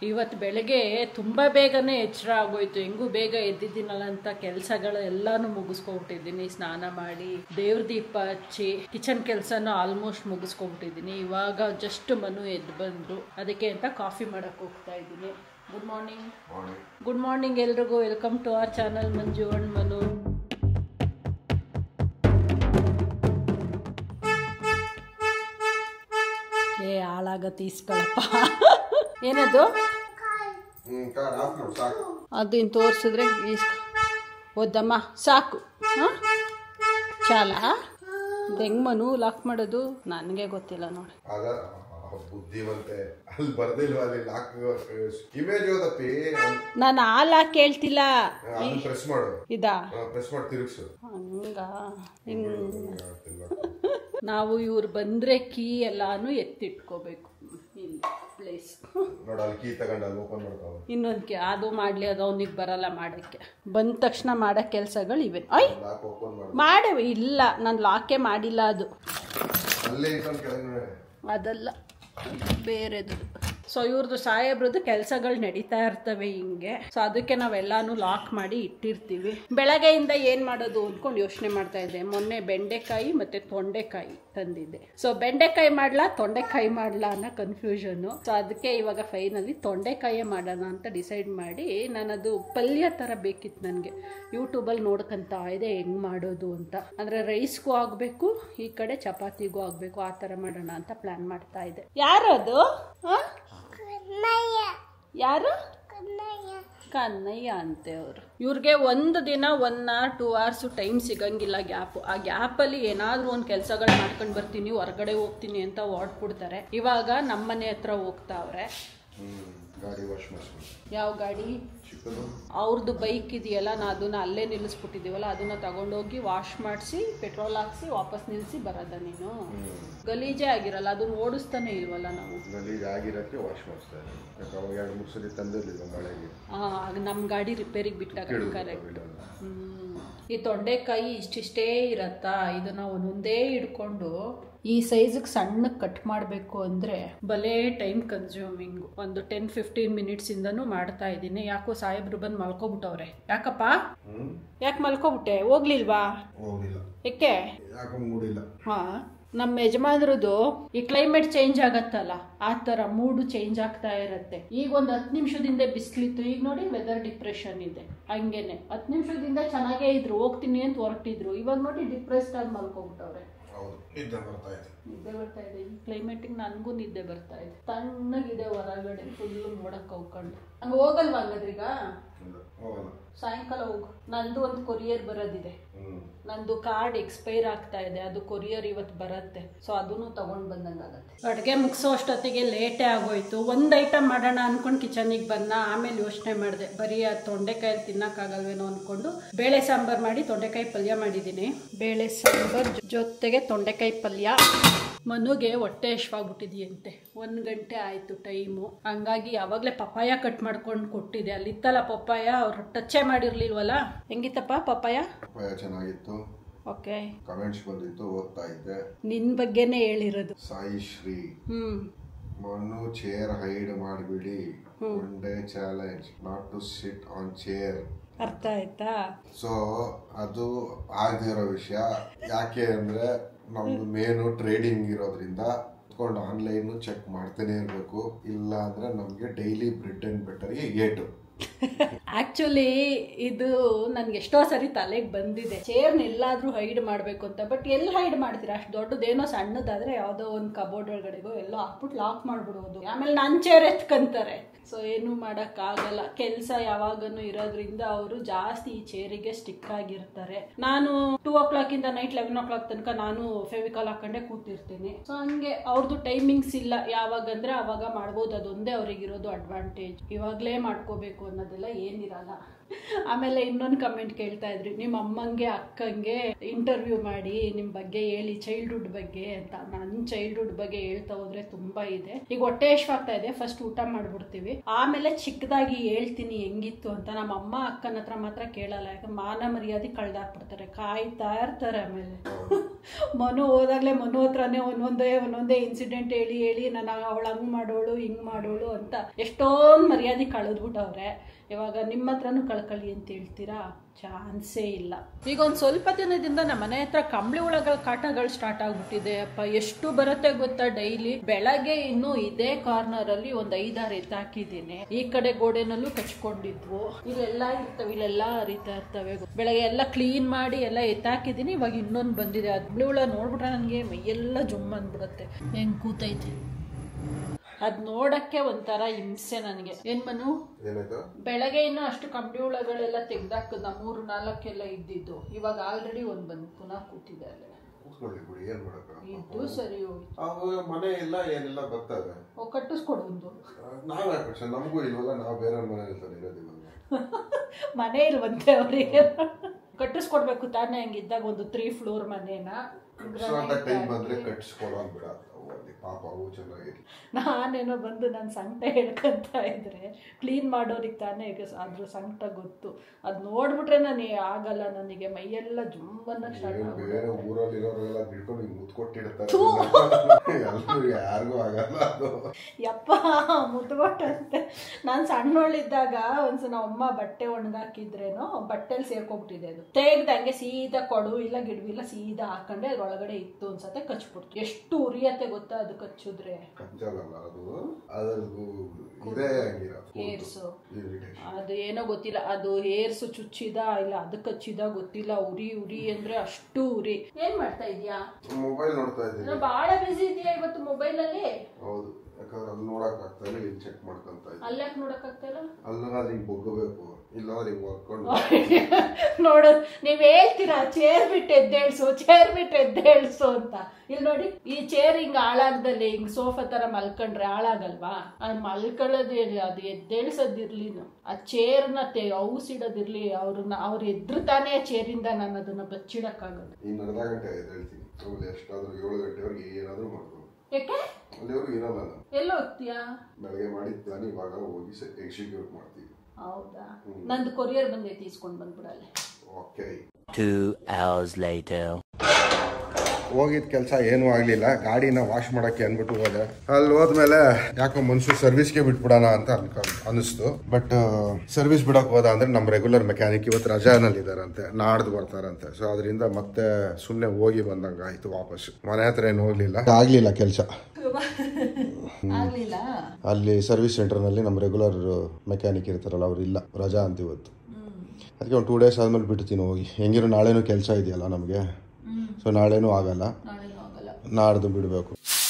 ಇವತ್ತು ಬೆಳಗ್ಗೆ ತುಂಬ ಬೇಗನೆ ಎಚ್ಚರ ಆಗೋಯ್ತು ಹೆಂಗೂ ಬೇಗ ಎದ್ದಿದ್ದೀನಲ್ಲ ಅಂತ ಕೆಲಸಗಳು ಎಲ್ಲಾನು ಮುಗಿಸ್ಕೊಬಿಟ್ಟಿದ್ದೀನಿ ಸ್ನಾನ ಮಾಡಿ ದೇವ್ರ ದೀಪ ಹಚ್ಚಿ ಕಿಚನ್ ಕೆಲಸನ ಆಲ್ಮೋಸ್ಟ್ ಮುಗಿಸ್ಕೊಬಿಟ್ಟಿದ್ದೀನಿ ಇವಾಗ ಜಸ್ಟ್ ಮನು ಎದ್ದು ಬಂದರು ಅದಕ್ಕೆ ಅಂತ ಕಾಫಿ ಮಾಡಕ್ಕೆ ಹೋಗ್ತಾ ಇದ್ದೀನಿ ಗುಡ್ ಮಾರ್ನಿಂಗ್ ಗುಡ್ ಮಾರ್ನಿಂಗ್ ಎಲ್ರಿಗೂ welcome to our channel Manju and Manu ಏ ಹಾಳಾಗತ್ತೆ ಇಸ್ಕೊಳಪ್ಪ ಏನದು ಹ್ಮ್ ಕಾರ್ ಆಫ್ ಮಾಡು ಸಾಕು ಅದನ್ನ ತೋರಿಸಿದ್ರೆ ಇಸ್ಕ ಓದಮ್ಮ ಸಾಕು ಹಾಂ ಚಾಲ ಹೆಂಗ್ ಮನು ಲಾಕ್ ಮಾಡೋದು ನನಗೆ ಗೊತ್ತಿಲ್ಲ ನೋಡಿ ಅದ ಆ ಬುದ್ಧಿವಂತೆ ಅಲ್ಲಿ ಬರ್ದಿಲ್ವ ಅಲ್ಲಿ ಲಾಕ್ ಇಮೇಜ್ ಓದಪ್ಪಿ ನಾನು ಆ ಲಾಕ್ ಕೇಳ್ತಿಲ್ಲ ಅದನ್ನ ಪ್ರೆಸ್ ಮಾಡು ಇದಾ ಪ್ರೆಸ್ ಮಾಡಿ ತಿರುಗಿಸು ಹಂಗ ಹಿಂಗ್ ನಾವು ಇವ್ರು ಬಂದ್ರೆ ಕೀ ಎಲ್ಲಾನು ಎತ್ತಿಟ್ಕೋಬೇಕು ಇಲ್ಲಿ ಪ್ಲೇಸ್ ನೋಡು ಅಲ್ಲಿ ಕೀ ತಗೊಂಡು ಅಲ್ಲಿ ಓಪನ್ ಮಾಡ್ತಾವ ಇನ್ನೊಂದು ಕಿ ಅದು ಮಾಡಲಿ ಅದು ಅವನಿಗೆ ಬರಲ್ಲ ಮಾಡೋಕ್ಕೆ ಬಂದ ತಕ್ಷಣ ಮಾಡೋ ಕೆಲಸಗಳು ಇವೆ ಐ ಲಾಕ್ ಓಪನ್ ಮಾಡು ಮಾಡೇವಿ ಇಲ್ಲ ನಾನು ಲಾಕೇ ಮಾಡಿಲ್ಲ ಅದು ಅಲ್ಲೇ ಇಟ್ಕೊಂಡು ಕೆಳಗಡೆ ಅದಲ್ಲ ಬೇರೆದು ಸೊ ಇವ್ರದ್ದು ಸಾಹೇಬ್ರದ್ದು ಕೆಲಸಗಳು ನಡೀತಾ ಇರ್ತವೆ ಹಿಂಗೆ ಸೊ ಅದಕ್ಕೆ ನಾವೆಲ್ಲಾನು ಲಾಕ್ ಮಾಡಿ ಇಟ್ಟಿರ್ತೀವಿ ಬೆಳಗ್ಗೆಯಿಂದ ಏನ್ ಮಾಡೋದು ಅಂದ್ಕೊಂಡು ಯೋಚನೆ ಮಾಡ್ತಾ ಇದ್ದೆ ಮೊನ್ನೆ ಬೆಂಡೆಕಾಯಿ ಮತ್ತೆ ತೊಂಡೆಕಾಯಿ ತಂದಿದ್ದೆ ಸೊ ಬೆಂಡೆಕಾಯಿ ಮಾಡ್ಲಾ ತೊಂಡೆಕಾಯಿ ಮಾಡ್ಲಾ ಅನ್ನೋ ಕನ್ಫ್ಯೂಷನ್ ಸೊ ಅದಕ್ಕೆ ಇವಾಗ ಫೈನಲಿ ತೊಂಡೆಕಾಯೇ ಮಾಡೋಣ ಅಂತ ಡಿಸೈಡ್ ಮಾಡಿ ನಾನದು ಪಲ್ಯ ಥರ ಬೇಕಿತ್ತು ನನಗೆ ಯೂಟ್ಯೂಬಲ್ಲಿ ನೋಡ್ಕೊಂತ ಇದೆ ಹೆಂಗ್ ಮಾಡೋದು ಅಂತ ಅಂದ್ರೆ ರೈಸ್ಗೂ ಆಗಬೇಕು ಈ ಕಡೆ ಚಪಾತಿಗೂ ಆಗಬೇಕು ಆ ಥರ ಮಾಡೋಣ ಅಂತ ಪ್ಲಾನ್ ಮಾಡ್ತಾ ಇದ್ದೆ ಯಾರದು ಆ? ಯಾರು ಕನ್ನಯ್ಯ ಅಂತೆ ಅವರು ಇವ್ರಿಗೆ ಒಂದು ದಿನ one hour two hours time ಸಿಗಂಗಿಲ್ಲ ಗ್ಯಾಪ್ ಆ ಗ್ಯಾಪಲ್ಲಿ ಏನಾದರೂ ಒಂದು ಕೆಲಸಗಳು ಮಾಡ್ಕೊಂಡು ಬರ್ತೀನಿ ಹೊರಗಡೆ ಹೋಗ್ತೀನಿ ಅಂತ ಹೊರಟ್ಬಿಡ್ತಾರೆ ಇವಾಗ ನಮ್ಮನೆ ಹತ್ರ ಹೋಗ್ತಾವ್ರೆ ಹ್ಮ್ ಗಾಡಿ ವಾಶ್ ಮಾಡಿಸ್ಕೊಂಡು ಯಾವ ಗಾಡಿ ಚಿಕ್ಕದು ಅವ್ರದ್ದು ಬೈಕ್ ಇದೆಯಲ್ಲ ನಾ ಅದನ್ನ ಅಲ್ಲೇ ನಿಲ್ಲಿಸ್ಬಿಟ್ಟಿದ್ದೀವಲ್ಲ ಅದನ್ನ ತಗೊಂಡೋಗಿ ವಾಶ್ ಮಾಡಿಸಿ ಪೆಟ್ರೋಲ್ ಹಾಕ್ಸಿ ವಾಪಸ್ ನಿಲ್ಲಿಸಿ ಬರೋದ ನೀನು ಗಲೀಜೇ ಆಗಿರಲ್ಲ ಅದನ್ನ ಓಡಿಸ್ತಾನೆ ಇಲ್ವಲ್ಲ ನಾವು ಗಲೀಜ್ ಆಗಿರಕ್ಕೆ ವಾಶ್ ಮಾಡಿಸ್ತಾ ಇದ್ದೀನಿ ಯಾಕೆ ಅವಾಗ ಎರಡು ಮೂರು ಸಲ ತಂದಿರ್ಲಿಲ್ಲ ಮಳೆಗೆ ನಮ್ಮ ಗಾಡಿ ರಿಪೇರಿಗೆ ಬಿಟ್ಟಾಗ ಕೇಳಿದ್ರು ಕರೆಕ್ಟ್ ಇಲ್ಲಲ್ಲ. ಹ್ಮ್. ಈ ತೊಂಡೆಕಾಯಿ ಇಷ್ಟಿಷ್ಟೇ ಇರತ್ತಾ ಇದನ್ನ ಒಂದೊಂದೇ ಹಿಡ್ಕೊಂಡು ಈ ಸೈಜ್ಗೆ ಸಣ್ಣಗೆ ಕಟ್ ಮಾಡಬೇಕು ಅಂದರೆ ಭಲೇ ಟೈಮ್ ಕನ್ಸ್ಯೂಮಿಂಗ್ ಒಂದು ಟೆನ್ ಫಿಫ್ಟೀನ್ ಮಿನಿಟ್ಸ್ ಇಂದನೂ ಮಾಡ್ತಾ ಇದ್ದೀನಿ ಯಾಕೋ ಸಾಹೇಬ್ರು ಬಂದು ಮಲ್ಕೊಬಿಟ್ಟವ್ರೆ ಯಾಕಪ್ಪ ಹ್ಮ್ ಯಾಕೆ ಮಲ್ಕೊಬಿಟ್ಟೆ ಹೋಗ್ಲಿಲ್ವಾ ಹೋಗಿಲ್ಲ ಏಕೆ ಯಾಕೆ ಮೂಡಿಲ್ಲ ಹಾ ನಮ್ಮ ಯಜಮಾನ್ರದ್ದು ಈ ಕ್ಲೈಮೇಟ್ ಚೇಂಜ್ ಆಗತ್ತಲ್ಲ ಆ ಥರ ಮೂಡು ಚೇಂಜ್ ಆಗ್ತಾ ಇರತ್ತೆ ಈಗ ಒಂದು ಹತ್ತು ನಿಮಿಷದಿಂದ ಬಿಸಿಲಿತ್ತು ಈಗ ನೋಡಿ ವೆದರ್ ಡಿಪ್ರೆಷನ್ ಇದೆ ಹಂಗೇನೆ ಹತ್ತು ನಿಮಿಷದಿಂದ ಚೆನ್ನಾಗೇ ಇದ್ರು ಹೋಗ್ತೀನಿ ಅಂತ ಹೊರಟಿದ್ರು ಇವಾಗ ನೋಡಿ ಡಿಪ್ರೆಸ್ಡ್ ಆಗಿ ಮಲ್ಕೊಬಿಟ್ಟವ್ರೆ ಹೌದು ನಿದ್ದೆ ಬರ್ತಾ ಇದೆ ನಿದ್ದೆ ಬರ್ತಾ ಇದೆ ಈ ಕ್ಲೈಮೇಟಿಗೆ ನನಗೂ ನಿದ್ದೆ ಬರ್ತಾ ಇದೆ ತಣ್ಣಗಿದೆ ಹೊರಗಡೆ ಫುಲ್ ಮೋಡಕ್ಕೆ ಕೌಕೊಂಡು ಹಂಗೆ ಹೋಗಲ್ವಾ ಹಂಗಾದ್ರೀಗ ಇಲ್ಲ ಹೋಗಲ್ಲ ಸಾಯಂಕಾಲ ಹೋಗು ನಂದು ಒಂದು ಕೊರಿಯರ್ ಬರೋದಿದೆ ಹ್ಮ್ ನಂದು ಕಾರ್ಡ್ ಎಕ್ಸ್ಪೈರ್ ಆಗ್ತಾ ಇದೆ ಅದು ಕೊರಿಯರ್ ಇವತ್ತು ಬರುತ್ತೆ ಸೊ ಅದನ್ನು ತಗೊಂಡ್ ಬಂದಂಗಾಗತ್ತೆ ಅಡುಗೆ ಮುಗಿಸೋ ಅಷ್ಟೊತ್ತಿಗೆ ಲೇಟೇ ಆಗೋಯ್ತು ಒಂದು ಐಟಮ್ ಮಾಡೋಣ ಅನ್ಕೊಂಡು ಕಿಚನಿಗೆ ಬಂದ ಆಮೇಲೆ ಯೋಚನೆ ಮಾಡಿದೆ ಬರೀ ಆ ತೊಂಡೆಕಾಯಿ ತಿನ್ನಕ್ಕಾಗಲ್ವೇನೋ ಅನ್ಕೊಂಡು ಬೇಳೆ ಸಾಂಬಾರ್ ಮಾಡಿ ತೊಂಡೆಕಾಯಿ ಪಲ್ಯ ಮಾಡಿದ್ದೀನಿ ಬೇಳೆ ಸಾಂಬಾರ್ ಜೊ- ಜೊತೆಗೆ ತೊಂಡೆಕಾಯಿ ಪಲ್ಯ ಮನುಗೆ ಹೊಟ್ಟೆ ಹಶ್ವಾಗ್ಬಿಟ್ಟಿದೆಯಂತೆ ಒಂದು ಗಂಟೆ ಆಯಿತು ಟೈಮು ಹಂಗಾಗಿ ಯಾವಾಗಲೇ ಪಪಾಯ ಕಟ್ ಮಾಡ್ಕೊಂಡು ಕೊಟ್ಟಿದ್ದೆ ಅಲ್ಲಿತ್ತಲ್ಲ ಪಪ್ಪಾಯ ಅವ್ರು ಟಚ್ಚೇ ಮಾಡಿರ್ಲಿಲ್ವಲ್ಲ ಹೆಂಗಿತ್ತಪ್ಪ ಪಪ್ಪಾಯ ಉಪಾಯ ಚೆನ್ನಾಗಿತ್ತು ಓಕೆ ಕಮೆಂಟ್ಸ್ ಬಂದಿತ್ತು ಓದ್ತಾ ಇದ್ದೆ ನಿನ್ ಬಗ್ಗೆನೇ ಹೇಳಿರೋದು ಸಾಯಿ ಶ್ರೀ ಹ್ಮ್ ಮಣ್ಣು ಚೇರ್ ಹೈಡ್ ಮಾಡಿಬಿಡಿ one day challenge not to sit on chair ಅರ್ಥ ಆಯ್ತಾ ಸೊ ಅದು ಆಗದಿರೋ ವಿಷಯ ಯಾಕೆ ಅಂದ್ರೆ ನಮ್ದು ಮೇನು ಟ್ರೇಡಿಂಗ್ ಇರೋದ್ರಿಂದ ಕುತ್ಕೊಂಡು ಆನ್ಲೈನ್ ಚೆಕ್ ಮಾಡ್ತಾನೆ ಇರಬೇಕು ಇಲ್ಲ ಅಂದ್ರೆ ನಮ್ಗೆ ಡೈಲಿ ಬ್ರೆಡ್ ಅಂಡ್ ಬೆಟರ್ಗೆ ಏಟು ಆಕ್ಚುಲಿ ಇದು ನನ್ಗೆ ಎಷ್ಟೋ ಸರಿ ತಲೆಗೆ ಬಂದಿದೆ ಚೇರ್ನ ಎಲ್ಲಾದ್ರೂ ಹೈಡ್ ಮಾಡ್ಬೇಕು ಅಂತ ಬಟ್ ಎಲ್ಲಿ ಹೈಡ್ ಮಾಡ್ತೀರಾ ಅಷ್ಟು ದೊಡ್ಡದೇನೋ ಸಣ್ಣದಾದ್ರೆ ಯಾವ್ದೋ ಒಂದು ಕಬೋರ್ಡ್ ಒಳಗಡೆಗೋ ಎಲ್ಲೋ ಹಾಕ್ಬಿಟ್ಟು ಲಾಕ್ ಮಾಡ್ಬಿಡೋದು ಆಮೇಲೆ ನನ್ನ ಚೇರ್ ಎತ್ಕಂತಾರೆ ಸೊ ಏನು ಆಗಲ್ಲ ಕೆಲಸ ಯಾವಾಗನು ಇರೋದ್ರಿಂದ ಅವರು ಜಾಸ್ತಿ ಈ ಚೇರಿಗೆ ಸ್ಟಿಕ್ ಆಗಿರ್ತಾರೆ ನಾನು ಟೂ ಓ ಕ್ಲಾಕ್ ಇಂದ ನೈಟ್ ಲೆವೆನ್ ಓ ಕ್ಲಾಕ್ ತನಕ ನಾನು ಫೆವಿಕಾಲ್ ಹಾಕೊಂಡೆ ಕೂತಿರ್ತೀನಿ ಸೊ ಹಂಗೆ ಅವ್ರದ್ದು ಟೈಮಿಂಗ್ಸ್ ಇಲ್ಲ ಯಾವಾಗ ಅಂದ್ರೆ ಅವಾಗ ಮಾಡ್ಬೋದು ಅದೊಂದೇ ಅವ್ರಿಗಿರೋದು ಅಡ್ವಾಂಟೇಜ್ ಇವಾಗಲೇ ಮಾಡ್ಕೋಬೇಕು ಅನ್ನೋದೆಲ್ಲ ಏನಿರಲ್ಲ ಆಮೇಲೆ ಇನ್ನೊಂದು ಕಮೆಂಟ್ ಕೇಳ್ತಾ ಇದ್ರಿ ನಿಮ್ಮ ಅಮ್ಮಂಗೆ ಅಕ್ಕಂಗೆ ಇಂಟರ್ವ್ಯೂ ಮಾಡಿ ನಿಮ್ಮ ಬಗ್ಗೆ ಹೇಳಿ ಚೈಲ್ಡ್ಹುಡ್ ಬಗ್ಗೆ ಅಂತ ನನ್ನ ಚೈಲ್ಡ್ಹುಡ್ ಬಗ್ಗೆ ಹೇಳ್ತಾ ಹೋದ್ರೆ ತುಂಬಾ ಇದೆ ಈಗ ಹೊಟ್ಟೆ ಆಗ್ತಾ ಇದೆ ಫಸ್ಟ್ ಊಟ ಮಾಡ್ಬಿಡ್ತೀವಿ ಆಮೇಲೆ ಚಿಕ್ಕದಾಗಿ ಹೇಳ್ತೀನಿ ಹೆಂಗಿತ್ತು ಅಂತ ನಮ್ಮ ಅಮ್ಮ ಅಕ್ಕನ ಹತ್ರ ಮಾತ್ರ ಕೇಳಲ್ಲ ಯಾಕಂದ್ರೆ ಮಾನ ಮರ್ಯಾದೆ ಕಳ್ದಾಕ್ಬಿಡ್ತಾರೆ ಕಾಯ್ತಾ ಇರ್ತಾರೆ ಆಮೇಲೆ ಮನು ಹೋದಾಗಲೇ ಮನು ಹತ್ರನೇ ಒಂದೊಂದೇ ಒಂದೊಂದೇ ಇನ್ಸಿಡೆಂಟ್ ಹೇಳಿ ಹೇಳಿ ನಾನು ಅವಳು ಹಂಗೆ ಮಾಡೋಳು ಹಿಂಗೆ ಮಾಡೋಳು ಅಂತ ಎಷ್ಟೊಂದು ಮರ್ಯಾದೆ ಕಳೆದ್ಬಿಟ್ಟವ್ರೆ ಇವಾಗ ನಿಮ್ಮ ಹತ್ರನೂ ಕಳ್ಕೊಳ್ಳಿ ಅಂತ ಹೇಳ್ತೀರಾ ಚಾನ್ಸೇ ಇಲ್ಲ ಈಗ ಒಂದು ಸ್ವಲ್ಪ ದಿನದಿಂದ ನಮ್ಮ ಮನೆ ಹತ್ರ ಕಂಬಳಿ ಒಳಗಳ ಕಾಟಗಳು ಸ್ಟಾರ್ಟ್ ಆಗ್ಬಿಟ್ಟಿದೆ ಅಪ್ಪ ಎಷ್ಟು ಬರುತ್ತೆ ಗೊತ್ತಾ ಡೈಲಿ ಬೆಳಗ್ಗೆ ಇನ್ನು ಇದೇ ಕಾರ್ನರ್ ಅಲ್ಲಿ ಒಂದ್ ಐದಾರು ಎತ್ತಾಕಿದ್ದೀನಿ ಈ ಕಡೆ ಗೋಡೆನಲ್ಲೂ ಕಚ್ಕೊಂಡಿದ್ವು ಇಲ್ಲೆಲ್ಲ ಇರ್ತವೆ ಇಲ್ಲೆಲ್ಲ ಹರಿತಾ ಇರ್ತವೆ ಬೆಳಗ್ಗೆ ಎಲ್ಲ ಕ್ಲೀನ್ ಮಾಡಿ ಎಲ್ಲ ಎತ್ತಾಕಿದ್ದೀನಿ ಇವಾಗ ಇನ್ನೊಂದು ಬಂದಿದೆ ಅದು ಕಂಬಳಿ ಹುಳ ನೋಡ್ಬಿಟ್ರೆ ನನಗೆ ಮೈಯೆಲ್ಲ ಜುಮ್ ಅಂದ್ಬಿಡುತ್ತೆ ಹೆಂಗ್ ಕೂತೈತೆ ಅದ್ ನೋಡಕ್ಕೆ ಒಂಥರ ಹಿಂಸೆ ನನಗೆ ಏನ್ ಮನು ಏನಾಯ್ತು ಬೆಳಗ್ಗೆ ಇನ್ನು ಅಷ್ಟು ಕಂಬಳಿ ಹುಳಗಳೆಲ್ಲ ತೆಗ್ದಾಕದ ಮೂರು ನಾಲ್ಕೆಲ್ಲ ಇದ್ದಿದ್ದು ಇವಾಗ ಆಲ್ರೆಡಿ ಒಂದ್ ಬಂದು ಪುನಃ ಕೂತಿದೆ ಅಲ್ಲೇ ಕೂತ್ಕೊಳ್ಳಿ ಬಿಡಿ ಏನ್ ಮಾಡಕ್ಕ ಇದು ಸರಿ ಹೋಯ್ತು ಅವು ಮನೆ ಇಲ್ಲ ಏನಿಲ್ಲ ಬರ್ತವೆ ಓ ಕಟ್ಟಿಸ್ಕೊಡು ಒಂದು ನಾವ್ ಯಾಕೆ ಕಷ್ಟ ನಮಗೂ ಇಲ್ವಲ್ಲ ನಾವು ಬೇರೆ ಮನೆ ಇರ್ತಾರೆ ಇರೋದು ಇವಾಗ ಮನೆ ಇಲ್ವಂತೆ ಅವರಿಗೆ ಕಟ್ಟಿಸ್ಕೊಡ್ಬೇಕು ತಾನೇ ಹಂಗಿದ್ದಾಗ ಒಂದು ತ್ರೀ ಫ್ಲೋರ್ ಮನೇನ ಕಟ್ಸೋಂತ ಟೈಮ್ ಬಂದ್ರೆ ಕಟ್ಸ್ಕೊಡೋನ್ ಬಿಡ ಅವು ಅಲ್ಲಿ ಪಾಪ ಅವು ಚೆನ್ನಾಗಿರ್ಲಿ ನಾನೇನೋ ಬಂದು ನಾನು ಸಂಕಟ ಹೇಳ್ಕೊಂತ ಇದ್ರೆ ಕ್ಲೀನ್ ಮಾಡೋರಿಗೆ ತಾನೇ ಈಗ ಅದ್ರ ಸಂಕಟ ಗೊತ್ತು ಅದು ನೋಡ್ಬಿಟ್ರೆ ನಾನು ಆಗಲ್ಲ ನನಗೆ ಮೈಯೆಲ್ಲ ಜುಮ್ಮನ್ನ ಸ್ಟಾರ್ಟ್ ಏನ್ ಆಗ್ಬಿಡುತ್ತೆ ಬೇರೆ ಊರಲ್ಲಿ ಇರೋರೆಲ್ಲ ಬಿಟ್ಕೊಂಡು ಹಿಂಗ್ ಮುತ್ಕೊಟ್ಟಿರ್ತಾರೆ ಎಲ್ಲರೂ ಯಾರಿಗೂ ಆಗಲ್ಲ ಅದು ಯಪ್ಪ ಮುಟ್ಕೊಟ್ಟಂತೆ ನಾನು ಸಣ್ಣವಳಿದ್ದಾಗ ಒಂದ್ಸಲ ಅಮ್ಮ ಬಟ್ಟೆ ಒಣಗಾಕಿದ್ರೇನೋ ಬಟ್ಟೆಲಿ ಸೇರ್ಕೊಂಡ್ಬಿಟ್ಟಿದೆ ಅದು ತೆಗ್ದಂಗೆ ಸೀದಾ ಕೊಡು ಇಲ್ಲ ಗಿಡವಿಲ್ಲ ಸೀದಾ ಹಾಕೊಂಡೆ ಅದ್ರೊಳಗಡೆ ಇತ್ತು ಅನ್ಸತ್ತೆ ಕಚ್ಬಿಡ್ತು ಎಷ್ಟು ಉರಿಯತ್ತೆ ಗೊತ್ತಾ ಅದು ಕಚ್ಚಿದ್ರೆ ಕಚ್ಚಲ್ಲ ಅದು ಅದರದ್ದು ಇದೇ ಹಂಗಿರೋದು ಹೇರ್ಸು ಇರಿಟೇಷನ್ ಅದು ಏನೋ ಗೊತ್ತಿಲ್ಲ ಅದು ಹೇರ್ಸು ಚುಚ್ಚಿದ ಇಲ್ಲ ಅದಕ್ಕೆ ಹಚ್ಚಿದ ಗೊತ್ತಿಲ್ಲ ಉರಿ ಉರಿ ಅಂದ್ರೆ ಅಷ್ಟು ಉರಿ ಏನ್ ಮಾಡ್ತಾ ಇದೀಯಾ ಮೊಬೈಲ್ ನೋಡ್ತಾ ಇದ್ದೀನಿ ನಾನು ಬಹಳ ಬಿಸಿ ಇದೆಯಾ ಇವತ್ತು ಮೊಬೈಲ್ ಅಲ್ಲಿ ಹೌದು ಯಾಕಂದ್ರೆ ಅಲ್ಲಿ ನೋಡಕ್ ಆಗ್ತಾ ಇಲ್ಲ ಇಲ್ಲಿ ಚೆಕ್ ಮಾಡ್ಕೊಂತ ಇದ್ದೀನಿ ಅಲ್ಲಾಕ್ ನೋಡಕ್ ಆಗ್ತಾ ಇಲ್ಲ ಅಲ್ಲಾದ್ರೆ ಹಿಂಗ್ ಬೊಗ್ಗಬೇಕು ಇಲ್ಲಾಂದ್ರೆ ಹಿಂಗ್ ಹೊರ್ಕೊಂಡು ನೋಡು ನೀವ್ ಹೇಳ್ತೀರಾ ಚೇರ್ ಬಿಟ್ಟು ಎದ್ದೇಳ್ಸು ಚೇರ್ ಬಿಟ್ಟು ಎದ್ದೇಳ್ಸು ಅಂತ ಇಲ್ಲಿ ನೋಡಿ ಈ ಚೇರ್ ಹಿಂಗ್ ಹಾಳಾಗ್ದಲ್ಲಿ ಹಿಂಗ್ ಸೋಫಾ ತರ ಮಲ್ಕೊಂಡ್ರೆ ಹಾಳಾಗಲ್ವಾ ಅದು ಮಲ್ಕೊಳ್ಳೋದು ಇರ್ಲಿ ಅದು ಎದ್ದೇಳ್ಸೋದಿರ್ಲಿ ಆ ಚೇರ್ನ ತೆ ಔಸಿಡೋದಿರ್ಲಿ ಅವ್ರನ್ನ ಅವ್ರು ಎದ್ರು ತಾನೇ ಚೇರಿಂದ ನಾನು ಅದನ್ನ ಬಚ್ಚಿಡಕ್ಕಾಗೋದು ಇನ್ನು ಅರ್ಧ ಗಂಟೆ ಆಯ್ತು ಹೇಳ್ತೀನಿ ಆಮೇಲೆ ಎಷ್ಟಾದ್ರೂ ಏಳು ಗಂಟೆವರೆಗೆ ಏನಾದ್ರೂ ಮಾಡ್ಬೋದು ಯಾಕೆ ಅಲ್ಲಿವರೆಗೂ ಇರಲ್ಲ ನಾನು ಎಲ್ಲ ಹೋಗ್ತೀಯಾ ಬೆಳಗ್ಗೆ ಮಾಡಿದ ಪ್ಲಾನ್ ಇವಾಗ ಹೋಗಿ ಎಕ್ಸಿಕ್ಯೂಟ್ ಮಾಡ್ತೀವಿ ಹೌದಾ ನಂದು ಕೊರಿಯರ್ ಬಂದೈತಿ ಇಸ್ಕೊಂಡ್ ಬಂದ್ಬಿಡಲ್ಲ ಓಕೆ Two hours later. ಹೋಗಿದ್ ಕೆಲಸ ಏನೂ ಆಗಲಿಲ್ಲ ಗಾಡಿನ ವಾಶ್ ಮಾಡಕ್ಕೆ ಅಂದ್ಬಿಟ್ಟು ಹೋದೆ ಅಲ್ಲಿ ಹೋದ್ಮೇಲೆ ಯಾಕೋ ಮನ್ಸು ಸರ್ವಿಸ್ಗೆ ಬಿಟ್ಬಿಡೋಣ ಅಂತ ಅನ್ಕೊಂಡ್ ಅನಿಸ್ತು ಬಟ್ ಸರ್ವಿಸ್ ಬಿಡಕ್ ಹೋದ ಅಂದ್ರೆ ನಮ್ಮ ರೆಗ್ಯುಲರ್ ಮೆಕ್ಯಾನಿಕ್ ಇವತ್ತು ರಜಾನಲ್ಲಿ ಇದಾರಂತೆ ನಾಡ್ದು ಬರ್ತಾರಂತೆ ಸೊ ಅದರಿಂದ ಮತ್ತೆ ಸುಮ್ಮನೆ ಹೋಗಿ ಬಂದಂಗ ಆಯ್ತು ವಾಪಸ್ ಮನೆ ಹತ್ರ ಏನು ಹೋಗ್ಲಿಲ್ಲ ಆಗ್ಲಿಲ್ಲ ಕೆಲಸ ಆಗ್ಲಿಲ್ಲ ಅಲ್ಲಿ ಸರ್ವಿಸ್ ಸೆಂಟರ್ನಲ್ಲಿ ನಮ್ಮ ರೆಗ್ಯುಲರ್ ಮೆಕ್ಯಾನಿಕ್ ಇರ್ತಾರಲ್ಲ ಅವ್ರು ಇಲ್ಲ ರಜಾ ಅಂತ ಇವತ್ತು ಅದಕ್ಕೆ ಒಂದು ಟೂ ಡೇಸ್ ಆದ್ಮೇಲೆ ಬಿಡ್ತೀನಿ ಹೋಗಿ ಹೆಂಗಿರೋ ನಾಳೆನೂ ಕೆಲಸ ಇದೆಯಲ್ಲ ನಮಗೆ ಸೊ ನಾಳೆನೂ ಆಗಲ್ಲ ನಾಳೆನೂ ಆಗಲ್ಲ ನಾಡ್ದು ಬಿಡಬೇಕು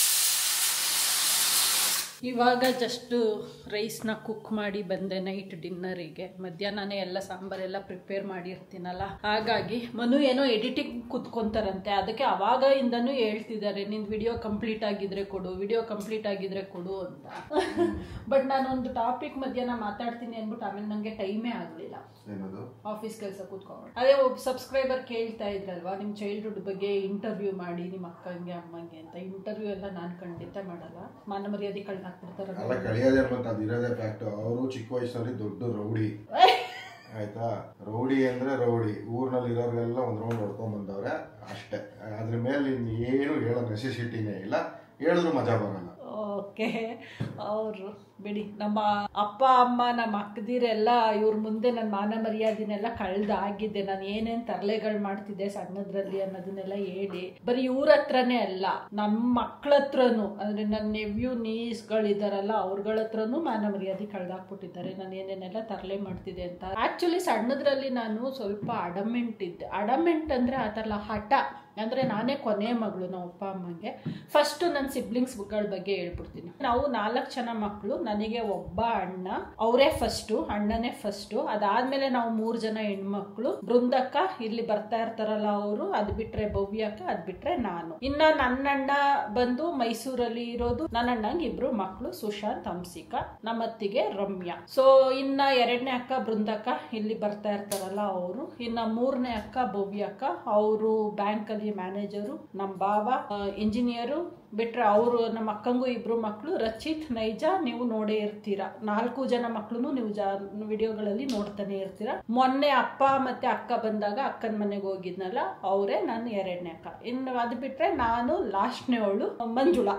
ಇವಾಗ ಜಸ್ಟ್ ರೈಸ್ನ ಕುಕ್ ಮಾಡಿ ಬಂದೆ ನೈಟ್ ಡಿನ್ನರಿಗೆ ಮಧ್ಯಾಹ್ನನೇ ಎಲ್ಲ ಸಾಂಬಾರೆಲ್ಲ ಪ್ರಿಪೇರ್ ಮಾಡಿರ್ತೀನಲ್ಲ ಹಾಗಾಗಿ ಮನು ಏನೋ ಎಡಿಟಿಂಗ್ ಕುತ್ಕೊಂತಾರಂತೆ ಅದಕ್ಕೆ ಅವಾಗ ಇಂದನೂ ಹೇಳ್ತಿದ್ದಾರೆ ನಿನ್ ವಿಡಿಯೋ ಕಂಪ್ಲೀಟ್ ಆಗಿದ್ರೆ ಕೊಡು ವಿಡಿಯೋ ಕಂಪ್ಲೀಟ್ ಆಗಿದ್ರೆ ಕೊಡು ಅಂತ ಬಟ್ ನಾನೊಂದು ಟಾಪಿಕ್ ಮಧ್ಯಾಹ್ನ ಮಾತಾಡ್ತೀನಿ ಅಂದ್ಬಿಟ್ಟು ಆಮೇಲೆ ನನಗೆ ಟೈಮೇ ಆಗಲಿಲ್ಲ ಏನದು ಆಫೀಸ್ ಕೆಲಸ ಕೂತ್ಕೊಂಡು ಅದೇ ಒಬ್ಬ ಸಬ್ಸ್ಕ್ರೈಬರ್ ಕೇಳ್ತಾ ಇದ್ರಲ್ವಾ ನಿಮ್ಮ ಚೈಲ್ಡ್ಹುಡ್ ಬಗ್ಗೆ ಇಂಟರ್ವ್ಯೂ ಮಾಡಿ ನಿಮ್ಮ ಅಕ್ಕಂಗೆ ಅಮ್ಮಂಗೆ ಅಂತ ಇಂಟರ್ವ್ಯೂ ಎಲ್ಲ ನಾನು ಖಂಡಿತ ಮಾಡಲ್ಲ ಮಾನ ಮರ್ಯಾದೆ ಕಳ್ದಾಕ್ಬಿಡ್ತಾರಲ್ಲ ಅಲ್ಲ ಕಳಿಯೋದೇ ಬಂತ ಅದಿರೋದೇ ಫ್ಯಾಕ್ಟ್ ಅವರು ಚಿಕ್ಕ ವಯಸ್ಸಲ್ಲಿ ದೊಡ್ಡ ರೌಡಿ ಆಯ್ತಾ ರೌಡಿ ಅಂದ್ರೆ ರೌಡಿ ಊರ್ನಲ್ಲಿ ಇರೋರೆಲ್ಲ ಒಂದ್ ರೌಂಡ್ ಹೊಡ್ಕೊಂಡ್ ಬಂದವ್ರೆ ಅಷ್ಟೇ ಅದ್ರ ಮೇಲೆ ಇನ್ ಏನು ಹೇಳೋ ನೆಸೆಸಿಟಿನೇ ಇಲ್ಲ ಹೇಳಿದ್ರು ಮಜಾ ಬರಲ್ಲ ಓಕೆ ಅವರು ಬಿಡಿ ನಮ್ಮ ಅಪ್ಪ ಅಮ್ಮ ನಮ್ಮ ಅಕ್ಕದಿರೆಲ್ಲ ಇವ್ರ ಮುಂದೆ ನನ್ನ ಮಾನ ಮರ್ಯಾದೆನೆಲ್ಲ ಕಳ್ದಾಗಿದ್ದೆ ನಾನು ಏನೇನ್ ತರಲೆಗಳು ಮಾಡ್ತಿದ್ದೆ ಸಣ್ಣದ್ರಲ್ಲಿ ಅನ್ನೋದನ್ನೆಲ್ಲ ಹೇಳಿ ಬರೀ ಇವ್ರ ಹತ್ರನೇ ಅಲ್ಲ ನಮ್ಮ ಮಕ್ಳ ಹತ್ರನು ಅಂದ್ರೆ ನನ್ನ ನೆವ್ಯೂ ನೀಸ್ಗಳಿದಾರಲ್ಲ ಅವ್ರಗಳ ಹತ್ರನೂ ಮಾನ ಮರ್ಯಾದೆ ಕಳ್ದಾಕ್ಬಿಟ್ಟಿದ್ದಾರೆ ನಾನು ಏನೇನೆಲ್ಲ ತರಲೆ ಮಾಡ್ತಿದ್ದೆ ಅಂತ ಆಕ್ಚುಲಿ ಸಣ್ಣದ್ರಲ್ಲಿ ನಾನು ಸ್ವಲ್ಪ ಅಡಮೆಂಟ್ ಇದ್ದೆ ಅಡಮೆಂಟ್ ಅಂದ್ರೆ ಆ ಥರ ಹಠ ಅಂದ್ರೆ ನಾನೇ ಕೊನೆ ಮಗಳು ನಮ್ಮ ಅಪ್ಪ ಅಮ್ಮಂಗೆ ಫಸ್ಟ್ ನನ್ನ ಸಿಬ್ಲಿಂಗ್ಸ್ಗಳ ಬಗ್ಗೆ ಹೇಳ್ಬಿಡ್ತೀನಿ ನಾವು ನಾಲ್ಕು ಜನ ಮಕ್ಕಳು ನನಗೆ ಒಬ್ಬ ಅಣ್ಣ ಅವರೇ ಫಸ್ಟು ಅಣ್ಣನೇ ಫಸ್ಟು ಅದಾದ್ಮೇಲೆ ನಾವು ಮೂರು ಜನ ಹೆಣ್ಮಕ್ಳು ಬೃಂದಕ್ಕ ಇಲ್ಲಿ ಬರ್ತಾ ಇರ್ತಾರಲ್ಲ ಅವರು ಅದ್ ಬಿಟ್ರೆ ಭವ್ಯಕ್ಕ ಅದ್ ಬಿಟ್ರೆ ನಾನು ಇನ್ನ ನನ್ನ ಅಣ್ಣ ಬಂದು ಮೈಸೂರಲ್ಲಿ ಇರೋದು ನನ್ನ ಅಣ್ಣಂಗೆ ಇಬ್ರು ಮಕ್ಕಳು ಸುಶಾಂತ್ ಹಂಸಿಕಾ ನಮ್ಮ ಅತ್ತಿಗೆ ರಮ್ಯಾ ಸೊ ಇನ್ನ ಎರಡನೇ ಅಕ್ಕ ಬೃಂದಕ್ಕ ಇಲ್ಲಿ ಬರ್ತಾ ಇರ್ತಾರಲ್ಲ ಅವರು ಇನ್ನ ಮೂರನೇ ಅಕ್ಕ ಭವ್ಯಕ್ಕ ಅವರು ಬ್ಯಾಂಕ್ ಅಲ್ಲಿ ಆಗಿ ಮ್ಯಾನೇಜರು ನಮ್ಮ ಬಾವ ಇಂಜಿನಿಯರು ಬಿಟ್ರೆ ಅವರು ನಮ್ಮ ಅಕ್ಕಂಗೂ ಇಬ್ರು ಮಕ್ಕಳು ರಚಿತ್ ನೈಜ ನೀವು ನೋಡೇ ಇರ್ತೀರಾ ನಾಲ್ಕು ಜನ ಮಕ್ಕಳು ನೀವು ಜಾ ವಿಡಿಯೋಗಳಲ್ಲಿ ನೋಡ್ತಾನೆ ಇರ್ತೀರಾ ಮೊನ್ನೆ ಅಪ್ಪ ಮತ್ತೆ ಅಕ್ಕ ಬಂದಾಗ ಅಕ್ಕನ ಮನೆಗೆ ಹೋಗಿದ್ನಲ್ಲ ಅವರೇ ನಾನು ಎರಡನೇ ಅಕ್ಕ ಇನ್ನು ಅದು ಬಿಟ್ರೆ ನಾನು ಲಾಸ್ಟ್ನೇ ಅವಳು ಮಂಜುಳಾ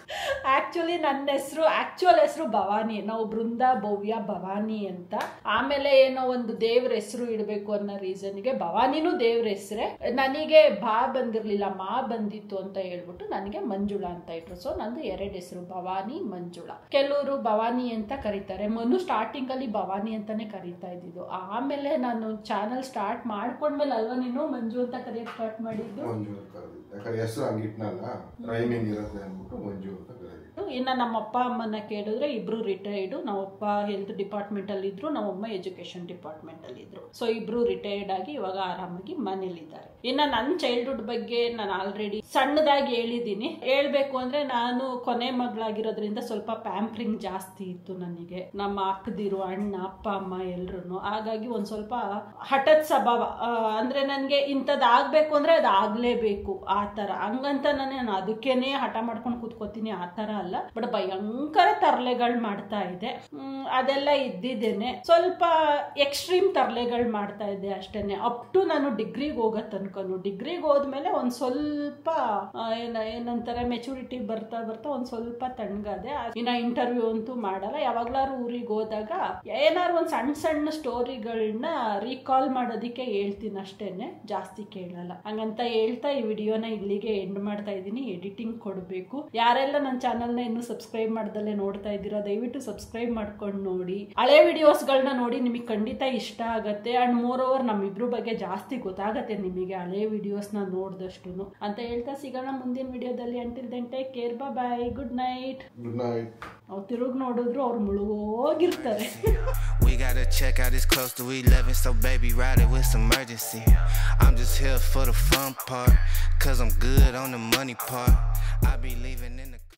ಆಕ್ಚುಲಿ ನನ್ನ ಹೆಸರು ಆಕ್ಚುಯಲ್ ಹೆಸರು ಭವಾನಿ ನಾವು ಬೃಂದ ಭವ್ಯ ಭವಾನಿ ಅಂತ ಆಮೇಲೆ ಏನೋ ಒಂದು ದೇವ್ರ ಹೆಸರು ಇಡಬೇಕು ಅನ್ನೋ ರೀಸನ್ಗೆ ಭವಾನಿನೂ ದೇವ್ರ ಹೆಸರೇ ನನಗೆ ಬಾ ಬಂದಿರ್ಲಿಲ್ಲ ಮಾ ಬಂದಿತ್ತು ಅಂತ ಹೇಳ್ಬಿಟ್ಟು ನನಗೆ ಮಂಜುಳಾ ಅಂತ ಇಟ್ರು ಸೊ ನಂದು ಎರಡು ಹೆಸರು ಭವಾನಿ ಮಂಜುಳಾ ಕೆಲವರು ಭವಾನಿ ಅಂತ ಕರೀತಾರೆ ಮೊನ್ನೆ ಸ್ಟಾರ್ಟಿಂಗ್ ಅಲ್ಲಿ ಭವಾನಿ ಅಂತಾನೆ ಕರೀತಾ ಇದ್ದಿದ್ದು ಆಮೇಲೆ ನಾನು ಚಾನಲ್ ಸ್ಟಾರ್ಟ್ ಮಾಡ್ಕೊಂಡ್ಮೇಲೆ ಅಲ್ವಾ ನೀನು ಮಂಜು ಅಂತ ಕರೆಯಕ್ ಸ್ಟಾರ್ಟ್ ಮಾಡಿದ್ದು ಮಂಜು ಅಂತ ಕರೆದಿದ್ದು ಯಾಕಂದ್ರೆ ಹೆಸರು ಹಂಗಿಟ್ನಲ್ಲ ರೈಮಿಂಗ್ ಇರುತ್ತೆ ಅಂದ್ಬಿಟ್ಟು ಮಂಜು ಅಂತ ಕರೆದಿದ್ದು ಇನ್ನು ನಮ್ಮ ಅಪ್ಪ ಅಮ್ಮನ ಕೇಳಿದ್ರೆ ಇಬ್ರು ರಿಟೈರ್ಡು ನಮ್ಮಪ್ಪ ಹೆಲ್ತ್ ಡಿಪಾರ್ಟ್ಮೆಂಟ್ ಅಲ್ಲಿ ಇದ್ರು ನಮ್ಮಮ್ಮ ಎಜುಕೇಶನ್ ಡಿಪಾರ್ಟ್ಮೆಂಟ್ ಅಲ್ಲಿ ಇದ್ರು ಸೊ ಇಬ್ರು ರಿಟೈರ್ಡ್ ಆಗಿ ಇವಾಗ ಆರಾಮಾಗಿ ಮನೇಲಿದ್ದಾರೆ ಇನ್ನು ನನ್ನ ಚೈಲ್ಡ್ಹುಡ್ ಬಗ್ಗೆ ನಾನು ಆಲ್ರೆಡಿ ಸಣ್ಣದಾಗಿ ಹೇಳಿದ್ದೀನಿ ಹೇಳ್ಬೇಕು ಅಂದ್ರೆ ನಾನು ಕೊನೆ ಮಗಳಾಗಿರೋದ್ರಿಂದ ಸ್ವಲ್ಪ ಪ್ಯಾಂಪ್ರಿಂಗ್ ಜಾಸ್ತಿ ಇತ್ತು ನನಗೆ ನಮ್ಮ ಅಕ್ಕದಿರು ಅಣ್ಣ ಅಪ್ಪ ಅಮ್ಮ ಎಲ್ರು ಹಾಗಾಗಿ ಒಂದ್ ಸ್ವಲ್ಪ ಹಠದ ಸ್ವಭಾವ ಆ, ಅಂದ್ರೆ ನನಗೆ ಇಂಥದ್ದು ಆಗ್ಬೇಕು ಅಂದ್ರೆ ಅದು ಆಗ್ಲೇಬೇಕು ಆ ತರ ಹಂಗಂತ ನಾನು ಅದಕ್ಕೇನೆ ಹಠ ಮಾಡ್ಕೊಂಡು ಕೂತ್ಕೋತೀನಿ ಆ ತರ ಅಲ್ಲ ಬಟ್ ಭಯಂಕರ ತರಲೆಗಳು ಮಾಡ್ತಾ ಇದ್ದೆ ಹ್ಮ್, ಅದೆಲ್ಲ ಇದ್ದಿದ್ದೇನೆ ಸ್ವಲ್ಪ ಎಕ್ಸ್ಟ್ರೀಮ್ ತರಲೆಗಳು ಮಾಡ್ತಾ ಇದ್ದೆ ಅಷ್ಟೇನೆ ಅಪ್ ಟು ನಾನು ಡಿಗ್ರಿಗೆ ಹೋಗೋ ತನಕನು ಡಿಗ್ರಿಗೆ ಹೋದ್ಮೇಲೆ ಒಂದ್ ಸ್ವಲ್ಪ ಆ, ಏನ ಏನಂತಾರೆ ಮೆಚುರಿಟಿ ಬರ್ತಾ ಬರ್ತಾ ಒಂದ್ ಸ್ವಲ್ಪ ತಣ್ಣಗಾದೆ ಇನ್ನ ಇಂಟರ್ವ್ಯೂ ಅಂತೂ ಮಾಡಲ್ಲ ಯಾವಾಗ್ಲಾರು ಊರಿಗೆ ಹೋದಾಗ ಏನಾರು ಒಂದ್ ಸಣ್ಣ ಸಣ್ಣ ಸ್ಟೋರಿಗಳನ್ನ ರೀಕಾಲ್ ಮಾಡೋದಕ್ಕೆ ಹೇಳ್ತೀನಿ ಅಷ್ಟೇನೆ ಜಾಸ್ತಿ ಕೇಳಲ್ಲ ಹಂಗಂತ ಹೇಳ್ತಾ ಈ ವಿಡಿಯೋನ ಇಲ್ಲಿಗೆ ಎಂಡ್ ಮಾಡ್ತಾ ಇದ್ದೀನಿ ಎಡಿಟಿಂಗ್ ಕೊಡಬೇಕು ಯಾರೆಲ್ಲ ನನ್ನ ಚಾನಲ್ನ ಇನ್ನೂ ಸಬ್ಸ್ಕ್ರೈಬ್ ಮಾಡ್ದಲ್ಲೇ ನೋಡ್ತಾ ಇದ್ದೀರಾ ದಯವಿಟ್ಟು ಸಬ್ಸ್ಕ್ರೈಬ್ ಮಾಡ್ಕೊಂಡು ನೋಡಿ ಹಳೆ ವಿಡಿಯೋಸ್ಗಳನ್ನ ನೋಡಿ ನಿಮಗೆ ಖಂಡಿತ ಇಷ್ಟ ಆಗತ್ತೆ ಅಂಡ್ ಮೋರ್ ಓವರ್ ನಮ್ಮಿಬ್ರು ಬಗ್ಗೆ ಜಾಸ್ತಿ ಗೊತ್ತಾಗತ್ತೆ ನಿಮಗೆ ಹಳೆ ವಿಡಿಯೋಸ್ನ ನೋಡಿದಷ್ಟು ಅಂತ ಹೇಳ್ತಾ ಸಿಗೋಣ ಮುಂದಿನ ವಿಡಿಯೋದಲ್ಲಿ until then take care bye good night good night ಅವ್ರು ತಿರುಗಿ ನೋಡಿದ್ರು ಅವ್ರು ಮುಳುಗೋಗಿರ್ತಾರೆ We gotta check out this close to 11, so baby, ride it with some urgency. I'm just here for the fun part, cause I'm good on the money part. I be leaving in the